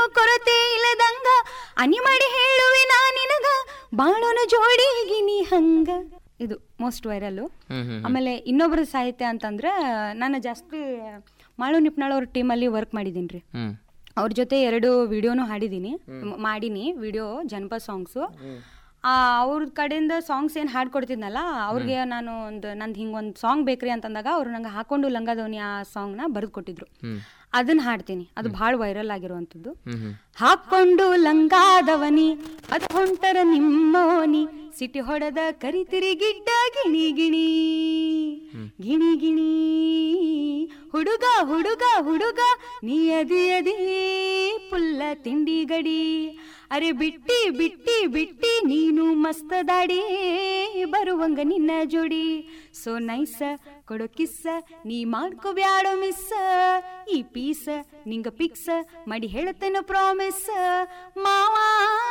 ಕೊರತೆ ಇಲ್ಲದಂಗ ಅನಿ ಮಾಡಿ ಹೇಳುವೆ ನಾ ನಿನಗ ಬಾಳೋನ ಜೋಡಿಗಿ ನೀ ಹಂಗ ಇದು ಮೋಸ್ಟ್ ವೈರಲ್ಲು ಹ್ಮ್ ಹ್ಮ್ ಆಮೇಲೆ ಇನ್ನೊಬ್ಬರ ಸಾಹಿತ್ಯ ಅಂತಂದ್ರೆ ನಾನು ಜಾಸ್ತಿ ಮಾಳು ನಿಪ್ನಾಳ್ ಅವ್ರ ಟೀಮಲ್ಲಿ ವರ್ಕ್ ಮಾಡಿದ್ದೀನಿ ರೀ ಹ್ಮ್ ಅವ್ರ ಜೊತೆ ಎರಡು ವಿಡಿಯೋನು ಹಾಡಿದ್ದೀನಿ ಮ್- ಮಾಡೀನಿ ವಿಡಿಯೋ ಜನಪದ ಸಾಂಗ್ಸು ಅವ್ರ ಕಡೆಯಿಂದ ಸಾಂಗ್ಸ್ ಏನು ಹಾಡ್ಕೊಡ್ತಿದ್ನಲ್ಲ ಅವ್ರಿಗೆ ನಾನು ಒಂದು ನಂದು ಹಿಂಗೆ ಒಂದು ಸಾಂಗ್ ಬೇಕ್ರಿ ಅಂತಂದಾಗ ಅವ್ರು ನಂಗೆ ಹಾಕೊಂಡು ಲಂಗದವನಿ ಆ ಸಾಂಗ್ನ ಬರೆದು ಕೊಟ್ಟಿದ್ರು ಹ್ಮ್ ಅದನ್ನ ಹಾಡ್ತೀನಿ ಅದು ಭಾಳ ವೈರಲ್ ಆಗಿರುವಂಥದ್ದು ಹ್ಮ್ ಹ್ಮ್ ಹಾಕೊಂಡು ಲಂಗಾದವನಿ ಅದ ಹೊಂಟರ ನಿಮ್ಮೋನಿ ಸಿಟಿ ಹೊಡೆದ ಕರಿತಿರಿ ಗಿಡ್ಡ ಗಿಣಿ ಗಿಣಿ ಗಿಣಿ ಗಿಣಿ ಹುಡುಗ ಹುಡುಗ ಹುಡುಗ ನೀ ಅದಿ ಅದಿ ಪುಲ್ಲ ತಿಂಡಿ ಗಡಿ ಅರೆ ಬಿಟ್ಟಿ ಬಿಟ್ಟಿ ಬಿಟ್ಟಿ ನೀನು ಮಸ್ತ ದಾಡಿ ಬರುವಂಗ ನಿನ್ನ ಜೋಡಿ ಸೊ ನೈಸ ಕೊಡೋ ಕಿಸ್ಸ ನೀ ಮಾಡ್ಕೋ ಬ್ಯಾಡೋ ಮಿಸ್ ಈ ಪೀಸ ನಿಂಗ ಪಿಕ್ಸ ಮಾಡಿ ಹೇಳತ್ತೇನೋ ಪ್ರಾಮಿಸ್ ಮಾವಾ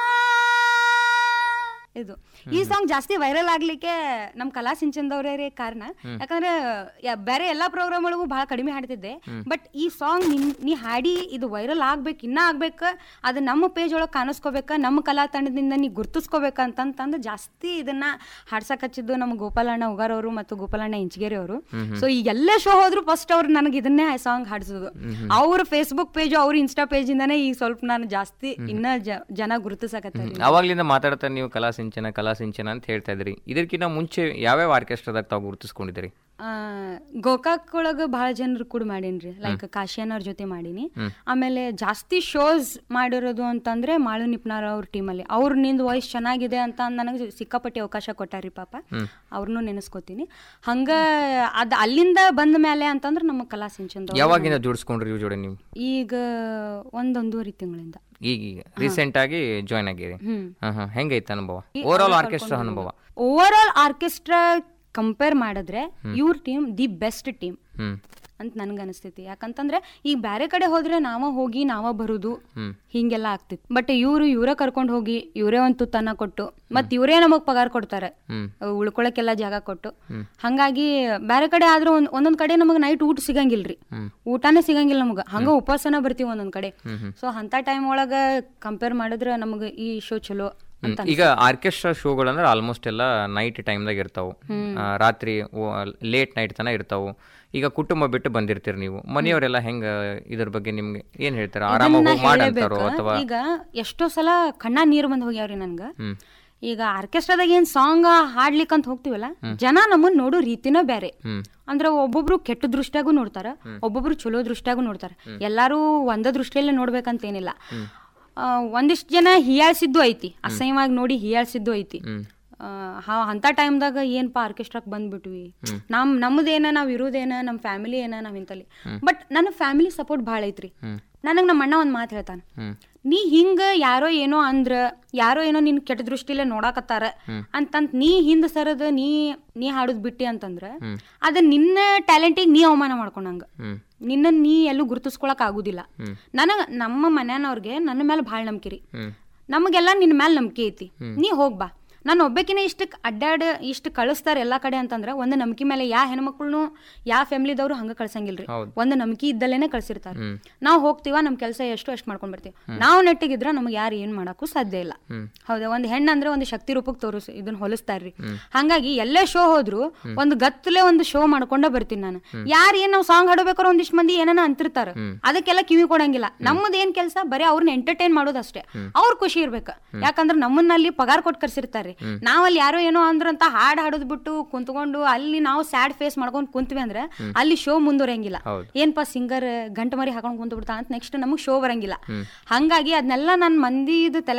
ಇದು ಈ ಸಾಂಗ್ ಜಾಸ್ತಿ ವೈರಲ್ ಆಗ್ಲಿಕ್ಕೆ ನಮ್ ಕಲಾ ಸಿಂಚನದವ್ರೇ ಕಾರಣ ಯಾಕಂದ್ರೆ ಯ- ಬೇರೆ ಎಲ್ಲಾ ಪ್ರೋಗ್ರಾಮ್ ಒಳಗೂ ಬಹಳ ಕಡಿಮೆ ಹಾಡ್ತಿದ್ದೆ ಬಟ್ ಈ ಸಾಂಗ್ ನಿನ್ ನೀ ಹಾಡಿ ಇದು ವೈರಲ್ ಆಗ್ಬೇಕು ಇನ್ನ ಆಗ್ಬೇಕು ಅದು ನಮ್ಮ ಪೇಜ್ ಒಳಗೆ ಕಾಣಿಸ್ಕೋಬೇಕ ನಮ್ಮ ಕಲಾ ತಂಡದಿಂದ ನೀ ಗುರ್ತಿಸ್ಕೋಬೇಕ ಅಂತಂತಂದು ಜಾಸ್ತಿ ಇದನ್ನ ಹಾಡ್ಸಕ್ ಹಚ್ಚಿದ್ದು ನಮ್ಮ ಗೋಪಾಲಣ್ಣ ಉಗಾರ್ ಅವರು ಮತ್ತು ಗೋಪಾಲಣ್ಣ ಇಂಚಗೇರಿ ಅವರು ಸೊ ಈ ಎಲ್ಲ ಶೋ ಹೋದ್ರು ಫಸ್ಟ್ ಅವ್ರು ನನಗೆ ಇದನ್ನೇ ಸಾಂಗ್ ಹಾಡ್ಸೋದು ಅವ್ರ ಫೇಸ್ಬುಕ್ ಪೇಜ್ ಅವ್ರ ಇನ್ಸ್ಟಾ ಪೇಜ್ ಇಂದಾನೆ ಈಗ ಸ್ವಲ್ಪ ನಾನು ಜಾಸ್ತಿ ಇನ್ನ ಜ- ಜನ ಗುರುತಿಸಕತ್ತಾರೆ ಅವಾಗ್ಲಿಂದ ಮಾತಾಡ್ತಾ ನೀವು ಕಲಾ ಸಿಂಚನ ಕಲಾ ಸಿಂಚನ ಅಂತ ಹೇಳ್ತಾ ಇದ್ರಿ ಇದಕ್ಕಿಂತ ಮುಂಚೆ ಯಾವ್ಯಾವ ಆರ್ಕೆಸ್ಟ್ರಾದಾಗ ತಾವು ಗುರುತಿಸ್ಕೊಂಡಿದ್ದೀರಿ ಆ, ಗೋಕಾಕ್ ಒಳಗ ಬಹಳ ಜನರು ಕೂಡ ಮಾಡೀನ್ರಿ ಲೈಕ್ ಕಾಶಿಯನ್ ಅವ್ರ ಜೊತೆ ಮಾಡೀನಿ ಆಮೇಲೆ ಜಾಸ್ತಿ ಶೋಸ್ ಮಾಡಿರೋದು ಅಂತಂದ್ರೆ ಮಾಳು ನಿಪ್ನಾರ್ ಅವ್ರ ಟೀಮಲ್ಲಿ ಅವ್ರ ನಿಂದ ವಾಯ್ಸ್ ಚೆನ್ನಾಗಿದೆ ಅಂತ ನನಗೆ ಸಿಕ್ಕಾಪಟ್ಟೆ ಅವಕಾಶ ಕೊಟ್ಟಾರಿ ಪಾಪ ಅವ್ರನ್ನೂ ನೆನೆಸ್ಕೋತೀನಿ ಹಂಗ ಅದ್ ಅಲ್ಲಿಂದ ಬಂದ ಮೇಲೆ ಅಂತಂದ್ರೆ ನಮ್ಮ ಕಲಾ ಸಿಂಚನ್ ಯಾವಾಗಿಂದ ಜೋಡಿಸ್ಕೊಂಡ್ರಿ ಇವ್ರ ಜೋಡಿ ನೀವು ಈಗ ಒಂದೊಂದೂವರೆ ತಿಂಗಳಿಂದ ಈಗೀಗ ರೀಸೆಂಟ್ ಆಗಿ ಜಾಯ್ನ್ ಆಗಿರಿ ಹ್ಮ್ ಹಾ ಹಾ ಹೆಂಗೈತೆ ಅನುಭವ ಓವರ್ ಆಲ್ ಆರ್ಕೆಸ್ಟ್ರಾ ಅನುಭವ ಓವರ್ ಆಲ್ ಆರ್ಕೆಸ್ಟ್ರಾ ಕಂಪೇರ್ ಮಾಡಿದ್ರೆ ಇವ್ರ team the best team hmm ಅಂತ ನನ್ಗೆ ಅನಿಸ್ತೈತಿ ಯಾಕಂತಂದ್ರೆ ಈಗ ಬೇರೆ ಕಡೆ ಹೋದ್ರೆ ನಾವ ಹೋಗಿ ನಾವ ಬರುದು ಹ್ಮ್. ಹಿಂಗೆಲ್ಲ ಆಗ್ತಿತ್ತು ಬಟ್ ಇವ್ರು ಇವರೇ ಕರ್ಕೊಂಡು ಹೋಗಿ ಇವರೇ ಒಂದು ತುತ್ತನ್ನ ಕೊಟ್ಟು ಮತ್ ಇವರೇ ನಮಗ್ ಪಗಾರ ಕೊಡ್ತಾರೆ ಹ್ಮ್ ಅಹ್ ಉಳ್ಕೊಳಕ್ಕೆಲ್ಲ ಜಾಗ ಕೊಟ್ಟು ಹಂಗಾಗಿ ಬೇರೆ ಕಡೆ ಆದ್ರೂ ಒಂದ್ ಒಂದೊಂದ್ ಕಡೆ ನಮಗ್ ನೈಟ್ ಊಟ ಸಿಗಂಗಿಲ್ರಿ ಊಟನೇ ಸಿಗಂಗಿಲ್ಲ ನಮಗ ಹಂಗ ಉಪವಾಸನ ಬರ್ತೀವಿ ಒಂದೊಂದ್ ಕಡೆ ಸೊ ಅಂತ ಟೈಮ್ ಒಳಗ ಕಂಪೇರ್ ಮಾಡಿದ್ರೆ ನಮಗ ಈ ಶೋ ಚಲೋ ಹ್ಮ್. ಈಗ ಆರ್ಕೆಸ್ಟ್ರಾ ಶೋಗಳಂದ್ರೆ ಆಲ್ಮೋಸ್ಟ್ ಎಲ್ಲ ನೈಟ್ ಟೈಮ್ದಾಗ ಇರ್ತಾವು ಆ, ರಾತ್ರಿ ಲೇಟ್ ನೈಟ್ ತನ ಇರ್ತಾವು ಈಗ ಕುಟುಂಬ ಬಿಟ್ಟು ಬಂದಿರ್ತೀರಿ ನೀವು ಮನೆಯವರೆಲ್ಲ ಹೆಂಗ ಇದ್ರ ಬಗ್ಗೆ ನಿಮ್ಗೆ ಏನ್ ಹೇಳ್ತಾರ ಆರಾಮಾಗಿ ಹೋಗಿ ಮಾಡಂತಾರೋ ಅಥವಾ ಈಗ ಎಷ್ಟೋ ಸಲ ಕಣ್ಣ ನೀರ್ ಬಂದ್ ಹೋಗ್ಯಾವ್ರಿ ನನ್ಗ ಹ್ಮ್ ಈಗ ಆರ್ಕೆಸ್ಟ್ರಾದಾಗ ಏನ್ ಸಾಂಗ್ ಹಾಡ್ಲಿಕ್ಕಂತ ಹೋಗ್ತಿವಲ್ಲ ಜನ ನಮ್ಮನ್ನ ನೋಡೋ ರೀತಿನ ಬೇರೆ ಹ್ಮ್ ಅಂದ್ರ ಒಬ್ಬೊಬ್ರು ಕೆಟ್ಟ ದೃಷ್ಟಿಯಾಗೂ ನೋಡ್ತಾರ ಒಬ್ಬೊಬ್ರು ಚಲೋ ದೃಷ್ಟಿಯಾಗೂ ನೋಡ್ತಾರ ಎಲ್ಲಾರು ಒಂದ ದೃಷ್ಟಿಯಲ್ಲೇ ನೋಡ್ಬೇಕಂತ ಏನಿಲ್ಲ ಆ, ಒಂದಿಷ್ಟ್ ಜನ ಹೀಯಾಳ್ಸಿದ್ದು ಐತಿ ಅಸಹ್ಯವಾಗಿ ನೋಡಿ ಹೀಯಾಳ್ಸಿದ್ದು ಐತಿ ಹ್ಮ್ ಆ, ಹಾ- ಅಂತ ಟೈಮ್ದಾಗ ಏನಪ್ಪ ಆರ್ಕೆಸ್ಟ್ರಾಕ್ ಬಂದ್ಬಿಟ್ವಿ ನಮ್ ನಮ್ದೇನ ನಾವ್ ಇರೋದೇನ ನಮ್ ಫ್ಯಾಮಿಲಿ ಏನ ನಾವ್ ಇಂತಲ್ಲಿ ಬಟ್ ನನ್ನ ಫ್ಯಾಮಿಲಿ ಸಪೋರ್ಟ್ ಭಾಳ ಐತ್ರಿ ನನಗ್ ನಮ್ಮ ಅಣ್ಣ ಒಂದ್ ಮಾತು ಹೇಳ್ತಾನ ಹ್ಮ್ ನೀ ಹಿಂಗ ಯಾರೋ ಏನೋ ಅಂದ್ರ ಯಾರೋ ಏನೋ ನಿನ್ ಕೆಟ್ಟ ದೃಷ್ಟಿಲೇ ನೋಡಾಕತ್ತಾರ ಅಂತಂತ ನೀ ಹಿಂದ ಸರದ ನೀ ನೀ ಹಾಡುದ್ ಬಿಟ್ಟಿ ಅಂತಂದ್ರ ಅದ ನಿನ್ನ ಟ್ಯಾಲೆಂಟಿಗೆ ನೀ ಅವಮಾನ ಮಾಡ್ಕೊಂಡಂಗ ಹ್ಮ್ ನಿನ್ನ ನೀ ಎಲ್ಲೂ ಗುರುತಿಸ್ಕೊಳಕ್ ಆಗುದಿಲ್ಲ ನನಗ ನಮ್ಮ ಮನ್ಯಾನವ್ರಿಗೆ ನನ್ನ ಮೇಲೆ ಭಾಳ ನಂಬಿಕೆ ರೀ ಹ್ಮ್ ನಮಗೆಲ್ಲ ನಿನ್ನ ಮೇಲೆ ನಂಬಿಕೆ ಐತಿ ನೀ ಹೋಗ್ ಬಾ ನಾನು ಒಬ್ಬಕಿನ ಇಷ್ಟ ಅಡ್ಡಾಡ ಇಷ್ಟು ಕಳಿಸ್ತಾರೆ ಎಲ್ಲಾ ಕಡೆ ಅಂತಂದ್ರ ಒಂದು ನಂಬಿಕೆ ಮೇಲೆ ಯಾ ಹೆಣ್ಮಕ್ಳು ಯಾ ಫ್ಯಾಮಿಲಿದವ್ರು ಹಂಗ ಕಳ್ಸಂಗಿಲ್ರಿ ಹೌದು. ಒಂದು ನಂಬಿಕೆ ಇದ್ದಲ್ಲೇನೆ ಕಳ್ಸಿರ್ತಾರೆ ಹ್ಮ್. ನಾವು ಹೋಗ್ತೀವ ನಮ್ ಕೆಲಸ ಎಷ್ಟು ಅಷ್ಟು ಮಾಡ್ಕೊಂಡ್ ಬರ್ತೀವಿ ನಾವು ನೆಟ್ಟಿಗಿದ್ರ ನಮ್ಗೆ ಯಾರು ಏನ್ ಮಾಡಕ್ಕೂ ಸಾಧ್ಯ ಇಲ್ಲ ಹ್ಮ್. ಹೌದಾ ಒಂದ್ ಹೆಣ್ಣಂದ್ರೆ ಒಂದು ಶಕ್ತಿ ರೂಪಕ್ಕೆ ತೋರಿಸ್ ಇದನ್ನ ಹೋಲಿಸ್ತಾರ್ರಿ ಹಂಗಾಗಿ ಎಲ್ಲೇ ಶೋ ಹೋದ್ರು ಒಂದು ಗತ್ತಲೆ ಒಂದು ಶೋ ಮಾಡ್ಕೊಂಡ ಬರ್ತೀನಿ ನಾನು ಯಾರು ಏನ್ ನಾವು ಸಾಂಗ್ ಹಾಡಬೇಕಾದ್ರೆ ಒಂದಿಷ್ಟು ಮಂದಿ ಏನಾನ ಅಂತಿರ್ತಾರ ಅದಕ್ಕೆಲ್ಲ ಕಿವಿ ಕೊಡಂಗಿಲ್ಲ ನಮ್ಮದ್ ಏನ್ ಕೆಲಸ ಬರೀ ಅವ್ರನ್ನ ಎಂಟರ್ಟೈನ್ ಮಾಡೋದಷ್ಟೇ ಅವ್ರ ಖುಷಿ ಇರ್ಬೇಕು ಯಾಕಂದ್ರೆ ನಮ್ಮನ್ನಲ್ಲಿ ಪಗಾರ ಕೊಟ್ಟು ಕರ್ಸಿರ್ತಾರ್ರಿ ನಾವಲ್ಲಿ ಯಾರೋ ಏನೋ ಅಂದ್ರಂತ ಹಾಡ್ ಹಾಡೋದ್ ಬಿಟ್ಟು ಕುಂತ್ಕೊಂಡು ಅಲ್ಲಿ ನಾವು ಸ್ಯಾಡ್ ಫೇಸ್ ಮಾಡ್ಕೊಂಡು ಕುಂತ್ವಿ ಅಂದ್ರೆ ಅಲ್ಲಿ ಶೋ ಮುಂದುವರಿಯಂಗಿಲ್ಲ ಹೌದು. ಏನ್ಪಾ ಸಿಂಗರ್ ಗಂಟು ಮರಿ ಹಾಕೊಂಡ್ ಕುಂತ ಬಿಡ್ತಾ ಅಂತ ನೆಕ್ಸ್ಟ್ ನಮಗ್ ಶೋ ಬರಂಗಿಲ್ಲ ಹಂಗಾಗಿ ಅದನ್ನೆಲ್ಲ ನನ್ ಮಂದಿದು ತಲೆ